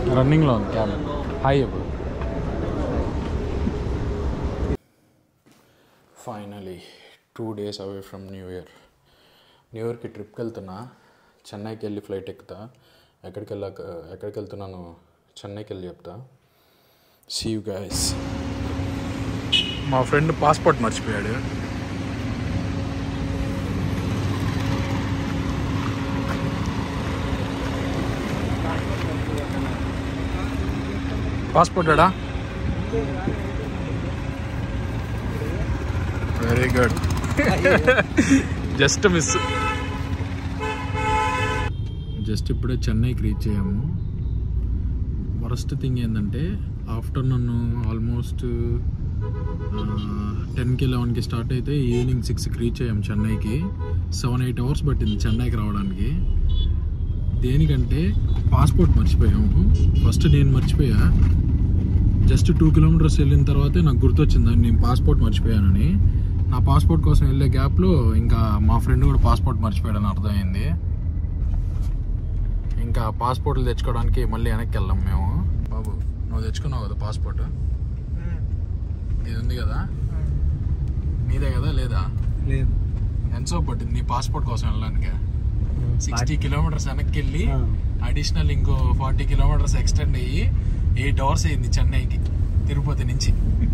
రన్నింగ్లో ఉంది cabin hi ఇప్పుడు finally two days away from new year new ఇయర్కి ట్రిప్కి వెళ్తున్నా చెన్నైకి వెళ్ళి ఫ్లైట్ ఎక్కుతా ఎక్కడికి వెళ్ళాక ఎక్కడికి వెళ్తున్నాను చెన్నైకి వెళ్ళి చెప్తా సీ యూ గైస్ మా ఫ్రెండ్ పాస్పోర్ట్ మర్చిపోయాడు పాస్పోర్ట్ ఎడా very good just miss just ఇప్పుడే చెన్నైకి రీచ్ అయ్యాము వరస్ట్ థింగ్ ఏంటంటే ఆఫ్టర్నూన్ ఆల్మోస్ట్ టెన్కి లెవెన్కి స్టార్ట్ అయితే ఈవినింగ్ సిక్స్కి రీచ్ అయ్యాం చెన్నైకి సెవెన్ ఎయిట్ అవర్స్ పట్టింది చెన్నైకి రావడానికి దేనికంటే పాస్పోర్ట్ మర్చిపోయాము ఫస్ట్ నేను మర్చిపోయా జస్ట్ టూ కిలోమీటర్స్ వెళ్ళిన తర్వాతే నాకు గుర్తొచ్చింది నేను పాస్పోర్ట్ మర్చిపోయానని నా పాస్పోర్ట్ కోసం వెళ్ళే గ్యాప్లో ఇంకా మా ఫ్రెండ్ కూడా పాస్పోర్ట్ మర్చిపోయాడని అర్థమైంది ఇంకా పాస్పోర్ట్లు తెచ్చుకోవడానికి మళ్ళీ వెనక్కి వెళ్ళాం మేము బాబు నువ్వు తెచ్చుకున్నావు కదా పాస్పోర్ట్ ఇది ఉంది కదా నీదే కదా లేదా లేదు ఎంతో పట్టింది నీ పాస్పోర్ట్ కోసం వెళ్ళడానికి సిక్స్టీ కిలోమీటర్స్ వెనక్కి వెళ్ళి అడిషనల్ ఇంకో ఫార్టీ కిలోమీటర్స్ ఎక్స్టెండ్ అయ్యి ఎయిట్ అవర్స్ అయింది చెన్నైకి తిరుపతి నుంచి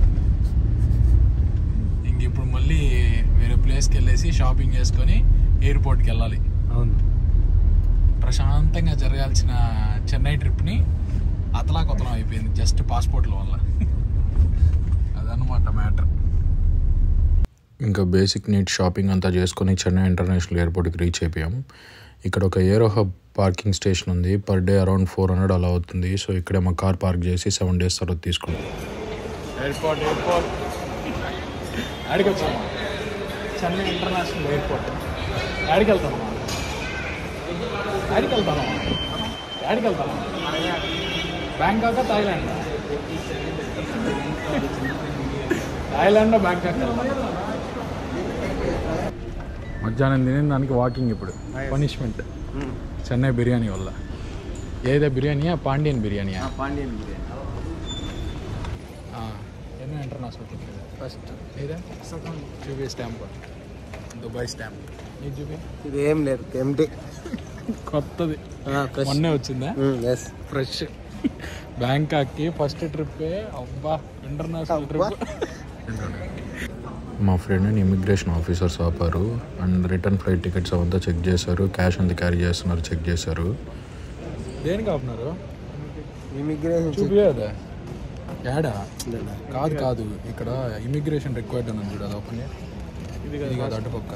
ఇంక ఇప్పుడు మళ్ళీ వేరే ప్లేస్కి వెళ్ళేసి షాపింగ్ చేసుకొని ఎయిర్పోర్ట్కి వెళ్ళాలి అవును ప్రశాంతంగా జరగాల్సిన చెన్నై ట్రిప్ని అతలాకుతలం అయిపోయింది జస్ట్ పాస్పోర్ట్ల వల్ల అదనమాట మ్యాటర్ ఇంకా బేసిక్ నీట్ షాపింగ్ అంతా చేసుకొని చెన్నై ఇంటర్నేషనల్ ఎయిర్పోర్ట్కి రీచ్ అయిపోయాం ఇక్కడ ఒక ఏరో హబ్ పార్కింగ్ స్టేషన్ ఉంది per day around four hundred అలా అవుతుంది సో ఇక్కడే మా కార్ పార్క్ చేసి సెవెన్ డేస్ తర్వాత తీసుకుంటాం ఎయిర్పోర్ట్ ఎయిర్పోర్ట్ ఆడికి వచ్చాము చెన్నై ఇంటర్నేషనల్ ఎయిర్పోర్ట్ ఆడికి వెళ్తాము ఆడికి వెళ్తాను ఆడికి వెళ్తాను బ్యాంకాక్ థాయిలాండ్ థాయిలాండ్ బ్యాంకాక్ మధ్యాహ్నం తినే దానికి వాకింగ్ ఇప్పుడు పనిష్మెంట్ చెన్నై బిర్యానీ వల్ల ఏదే బిర్యానీయా పాండియన్ బిర్యానీయా పాండ్యన్ బిర్యానీ ఎన్నో ఇంటర్నేషనల్ ఫస్ట్ ఇదే చూపి స్టాంప్ దుబాయ్ స్టాంప్ ఇది చూపి ఇది ఏం లేదు ఎంటీ కొత్తది మొన్నే వచ్చిందా ఎస్ ఫ్రెష్ బ్యాంకాక్కి ఫస్ట్ ట్రిప్ అబ్బా ఇంటర్నేషనల్ ట్రిప్ మా ఫ్రెండ్ని ఇమిగ్రేషన్ ఆఫీసర్స్ ఆపారు అండ్ రిటర్న్ ఫ్లైట్ టికెట్స్ అవంతా చెక్ చేశారు క్యాష్ ఎంత క్యారీ చేస్తున్నారు చెక్ చేశారు దేనికి ఆపుతున్నారు ఇమిగ్రేషన్ చూపియదా యాడా కాదు కాదు ఇక్కడ ఇమిగ్రేషన్ రిక్వైర్డ్ అని చూడు అది ఓపెన్ ఇది కాదు అటుపక్క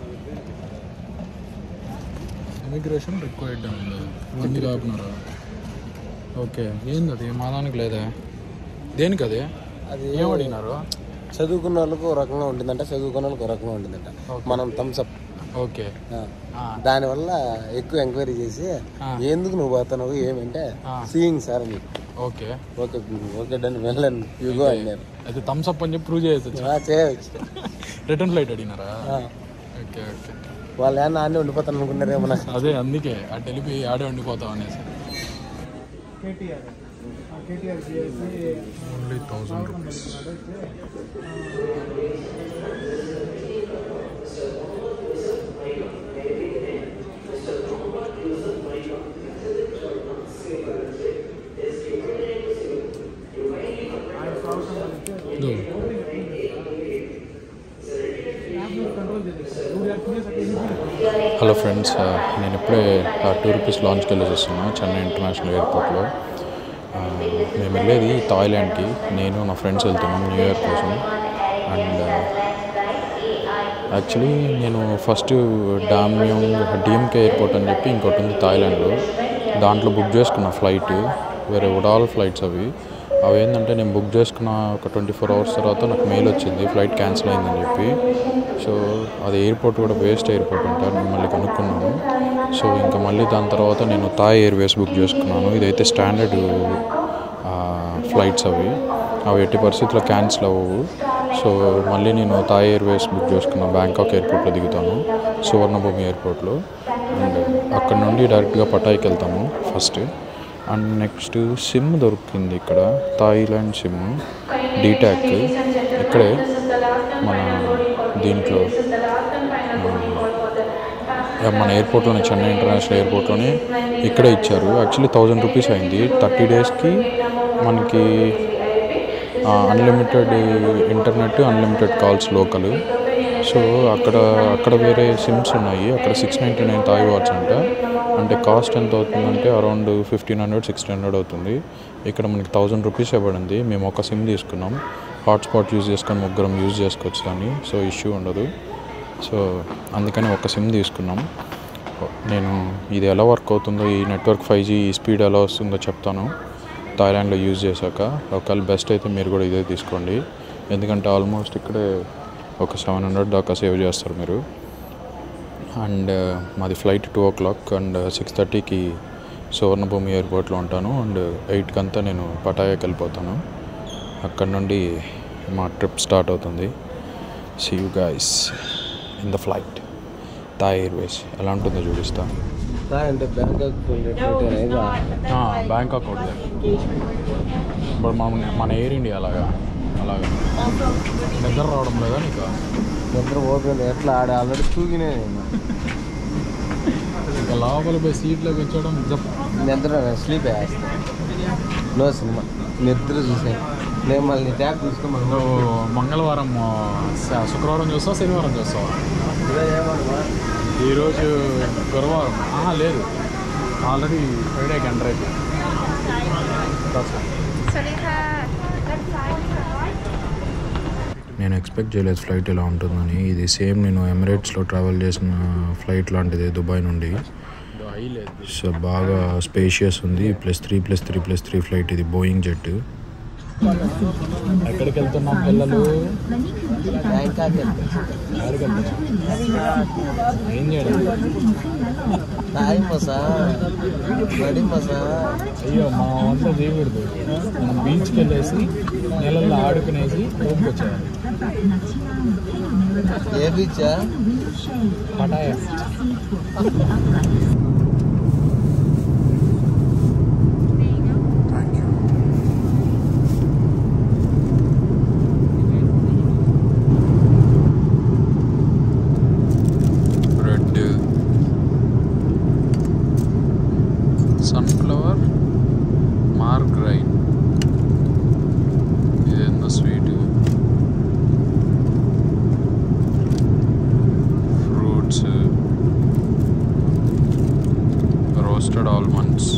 ఇమిగ్రేషన్ రిక్వైర్డ్ అని ఉంది మంది ఆపుతున్నారు ఓకే ఏంది అది మా దానికి లేదా దేనికి అది అది ఏం అడిగినారు చదువుకున్న వాళ్ళకు ఒక రకంగా ఉంటుందంట చదువుకున్న వాళ్ళకి ఒక రకంగా ఉంటుందంట మనం థమ్స్అప్ ఓకే ఆ. దానివల్ల ఎక్కువ ఎంక్వైరీ చేసి ఆ. ఎందుకు నువ్వు పోతున్నావు ఏమంటే ఆ. సీయింగ్ సార్ అని ఓకే ఓకే ఓకే డన్ వెళ్ళండి యుగో అన్నారు అది థమ్స్ అప్ అని చెప్పి ప్రూవ్ చేయొచ్చు ఆ, చేయవచ్చు రిటర్న్ ఫ్లైట్ అడిగినారా ఆ. ఓకే ఓకే వాళ్ళు ఏమన్నా ఆడనే ఉండిపోతాను అనుకున్నారేమో నాకు అదే అందుకే అటు వెళ్ళిపోయి ఆడే ఉండిపోతాం అనేసి only thousand rupees hello friends నేను ఇప్పుడే టూ రూపీస్ లాంచ్కి వెళ్ళేసి వస్తున్నాను చెన్నై ఇంటర్నేషనల్ ఎయిర్పోర్ట్లో ఆ, మేము వెళ్ళేది థాయిలాండ్కి నేను నా ఫ్రెండ్స్ వెళ్తున్నాం న్యూ ఇయర్ కోసం అండ్ యాక్చువల్లీ నేను ఫస్ట్ డామ్యూంగ్ డిఎంకే ఎయిర్పోర్ట్ అని చెప్పి ఇంకోటి ఉంది థాయిలాండ్లో దాంట్లో బుక్ చేసుకున్న ఫ్లైట్ వేరే ఉడాల్ ఫ్లైట్స్ అవి అవి ఏంటంటే నేను బుక్ చేసుకున్న ఒక ట్వంటీ ఫోర్ అవర్స్ తర్వాత నాకు మెయిల్ వచ్చింది ఫ్లైట్ క్యాన్సిల్ అయిందని చెప్పి సో అది ఎయిర్పోర్ట్ కూడా వేస్ట్ ఎయిర్పోర్ట్ అంటారు నేను మళ్ళీ కనుక్కున్నాను సో ఇంకా మళ్ళీ దాని తర్వాత నేను థాయ్ ఎయిర్వేస్ బుక్ చేసుకున్నాను ఇదైతే స్టాండర్డ్ ఫ్లైట్స్ అవి అవి ఎట్టి పరిస్థితుల్లో క్యాన్సిల్ అవ్వవు సో మళ్ళీ నేను థాయ్ ఎయిర్వేస్ బుక్ చేసుకున్నాను బ్యాంకాక్ ఎయిర్పోర్ట్లో దిగుతాను సువర్ణభూమి ఎయిర్పోర్ట్లో అండ్ అక్కడ నుండి డైరెక్ట్గా పటాయికి వెళ్తాము ఫస్ట్ అండ్ నెక్స్ట్ సిమ్ దొరికింది ఇక్కడ థాయిలాండ్ సిమ్ డీటాక్ ఇక్కడే మన దీంట్లో ఆ, మన ఎయిర్పోర్ట్లోనే చెన్నై ఇంటర్నేషనల్ ఎయిర్పోర్ట్లోనే ఇక్కడే ఇచ్చారు యాక్చువల్లీ థౌజండ్ రూపీస్ అయింది థర్టీ డేస్కి మనకి unlimited internet unlimited calls local so అక్కడ అక్కడ వేరే సిమ్స్ ఉన్నాయి అక్కడ సిక్స్ నైంటీ నైన్ తాయి వాట్స్ అంట అంటే కాస్ట్ ఎంత అవుతుందంటే around fifteen hundred sixteen hundred అవుతుంది ఇక్కడ మనకి థౌజండ్ రూపీస్ పడింది మేము ఒక సిమ్ తీసుకున్నాం హాట్స్పాట్ యూజ్ చేసుకొని ముగ్గురం యూజ్ చేసుకోవచ్చు దాన్ని సో ఇష్యూ ఉండదు సో అందుకని ఒక సిమ్ తీసుకున్నాం నేను ఇది ఎలా వర్క్ అవుతుందో ఈ నెట్వర్క్ ఫైవ్ జీ స్పీడ్ ఎలా వస్తుందో చెప్తాను థాయిలాండ్లో యూజ్ చేశాక ఒకవేళ బెస్ట్ అయితే మీరు కూడా ఇదే తీసుకోండి ఎందుకంటే ఆల్మోస్ట్ ఇక్కడే ఒక సెవెన్ హండ్రెడ్ దాకా సేవ్ చేస్తారు మీరు అండ్ మాది flight two o'clock and six థర్టీకి సువర్ణభూమి ఎయిర్పోర్ట్లో ఉంటాను అండ్ ఎయిట్కి అంతా నేను పటాయాకి వెళ్ళిపోతాను అక్కడ నుండి మా ట్రిప్ స్టార్ట్ అవుతుంది see you guys in the flight Thai Airways ఎలా ఉంటుందో చూపిస్తా థాయ్ అంటే బ్యాంకాక్ అనేది బ్యాంకాక్ ఒకటి ఇప్పుడు మన మన ఎయిర్ ఇండియా అలాగా అలాగా నిద్ర రావడం లేదా నీకు నిద్ర ఓపెన్ ఎట్లా ఆడ ఆల్రెడీ తూగినే నేను ఇంకా లోపల పోయి సీట్లో కూర్చోవడం జప్ నిద్ర స్లీప్ వేస్తా నో సినిమా నిద్ర చూసే నేను మళ్ళీ ట్యాక్ తీసుకొని మళ్ళీ నువ్వు మంగళవారం ఆ, శ- శుక్రవారం చూస్తావా శనివారం చూస్తావా ఇదే ఏమన్నా ఈరోజు గురువారం ఆహా, లేదు ఆల్రెడీ ఫ్రైడేకి ఎంటర్ అయిపోయింది สวัสดีค่ะด้านซ้ายค่ะ నేను ఎక్స్పెక్ట్ చేయలేదు ఫ్లైట్ ఇలా ఉంటుందని ఇది సేమ్ నేను ఎమిరేట్స్లో ట్రావెల్ చేసిన ఫ్లైట్ లాంటిది దుబాయ్ నుండి సో బాగా స్పేషియస్ ఉంది plus three plus three plus three flight ఇది బోయింగ్ జెట్ ఎక్కడికి వెళ్తున్నాం పిల్లలు బ్యాంకాక్ ఏం చేయడం తాయి మసా బడి మసా అయ్యో మా వంట చేయకూడదు మనం బీచ్కి వెళ్ళేసి నెలల్లో ఆడుకునేసి రూమ్కి వచ్చేయాలి ఏ బీచా Pattaya thank you red sunflower margarine ఇదేందో sweet fruits roasted almonds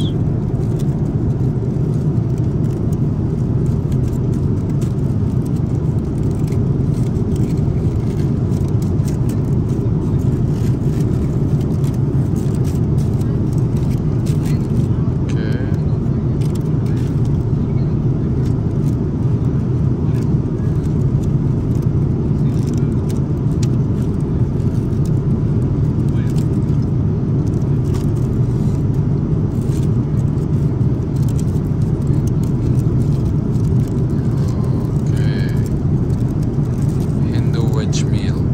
okay okay Hindu veg meal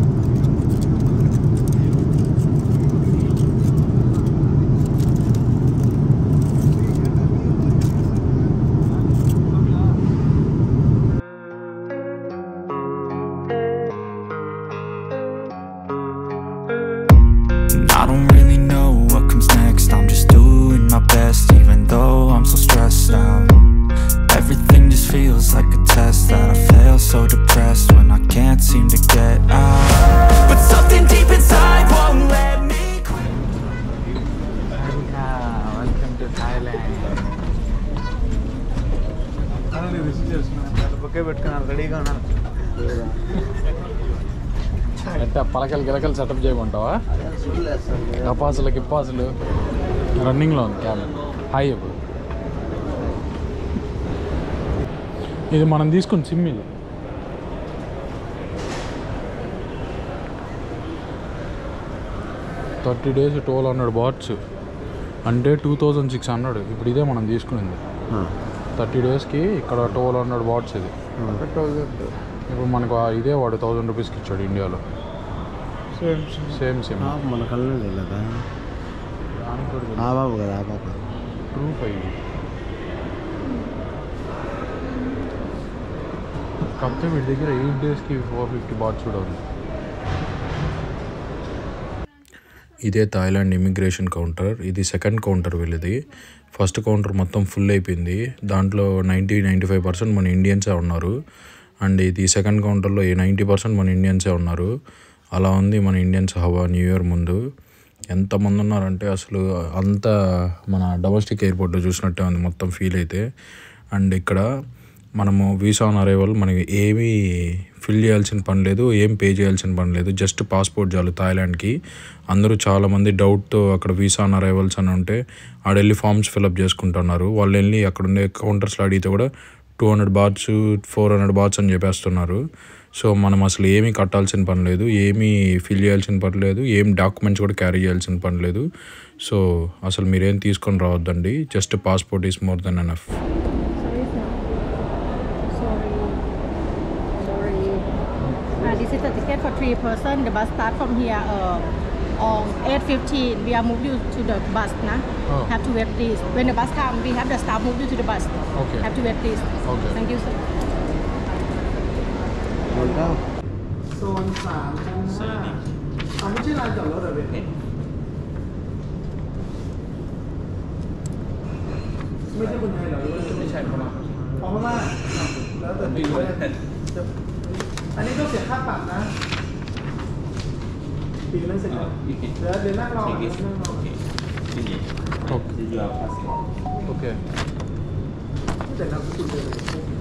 And I don't really know what comes next. I'm just doing my best, even though I'm so stressed out. Everything just feels like a test that I fail, so depressed when I can't seem to get out. But something deep inside won't let me quit. Welcome to Thailand bouquet పెట్టుకున్నాను రెడీగా ఉన్నాను అంటే పలకలు గిలకలు setup చేయమంటావా కపాసులు కిప్పాసులు రన్నింగ్లో ఉంది cab hi ఇప్పుడు ఇది మనం తీసుకుని సిమ్ ఇది thirty days twelve hundred bahts అంటే టూ థౌజండ్ సిక్స్ హండ్రెడ్ ఇప్పుడు ఇదే మనం తీసుకునింది థర్టీ డేస్కి ఇక్కడ ట్వెల్వ్ హండ్రెడ్ బాట్స్ ఇది ఇప్పుడు మనకు ఆ ఇదే వాడు థౌజండ్ రూపీస్కి ఇచ్చాడు ఇండియాలో సేమ్ సిమ్ మన కళ్ళు లేదా ఆ బాబు కదా ఆ బాబు ట్రూ ఫైవ్ కాకపోతే వీడి దగ్గర ఎయిట్ డేస్కి ఫోర్ ఫిఫ్టీ బాట్ చూడాలి ఇదే థాయిలాండ్ ఇమిగ్రేషన్ కౌంటర్ ఇది సెకండ్ కౌంటర్ వీళ్ళది ఫస్ట్ కౌంటర్ మొత్తం ఫుల్ అయిపోయింది దాంట్లో నైంటీ నైంటీ ఫైవ్ పర్సెంట్ మన ఇండియన్సే ఉన్నారు అండ్ ఇది సెకండ్ కౌంటర్లో నైంటీ పర్సెంట్ మన ఇండియన్సే ఉన్నారు అలా ఉంది మన ఇండియన్స్ హవా న్యూ ఇయర్ ముందు ఎంతమంది ఉన్నారంటే అసలు అంత మన డొమెస్టిక్ ఎయిర్పోర్ట్ చూసినట్టే ఉంది మొత్తం ఫీల్ అయితే అండ్ ఇక్కడ మనము వీసా ఆన్ అరైవల్ మనకి ఏమీ ఫిల్ చేయాల్సిన పని లేదు ఏం పే చేయాల్సిన పని లేదు జస్ట్ పాస్పోర్ట్ చాలు థాయిలాండ్కి అందరూ చాలామంది డౌట్తో అక్కడ వీసా ఆన్ అరైవల్స్ అని ఉంటే ఆడెళ్ళి ఫామ్స్ ఫిల్అప్ చేసుకుంటున్నారు వాళ్ళు వెళ్ళి అక్కడ ఉండే కౌంటర్స్లో అడిగితే కూడా two hundred bahts four hundred bahts అని చెప్పేస్తున్నారు సో మనం అసలు ఏమీ కట్టాల్సిన పని లేదు ఏమీ ఫిల్ చేయాల్సిన పని లేదు ఏం డాక్యుమెంట్స్ కూడా క్యారీ చేయాల్సిన పని లేదు సో అసలు మీరేం తీసుకొని రావద్దండి just passport is more then enough Sorry. Sorry. Uh, this is the ticket for three person. The bus start from here uh, on 8.15. We are move you to the bus now. Oh. Have to wait please. When the bus come, we have the staff move you to the bus. Okay. Have to wait please. Okay. Thank you sir. โซนสามชั้นห้าอ่าไม่ใช่ลานจอดรถเหรอเบนไม่ใช่คนไทยเหรอหรือว่าไม่ใช่พม่าอ๋อพม่าแล้วแต่ปีเลยอันนี้ต้องเสียค่าปรับนะปีนั้นเสร็จแล้วเดี๋ยวเดี๋ยวนั่งรอก่อนเดี๋ยวนั่งรอก่อน okay okay แต่เราก็ติดเลย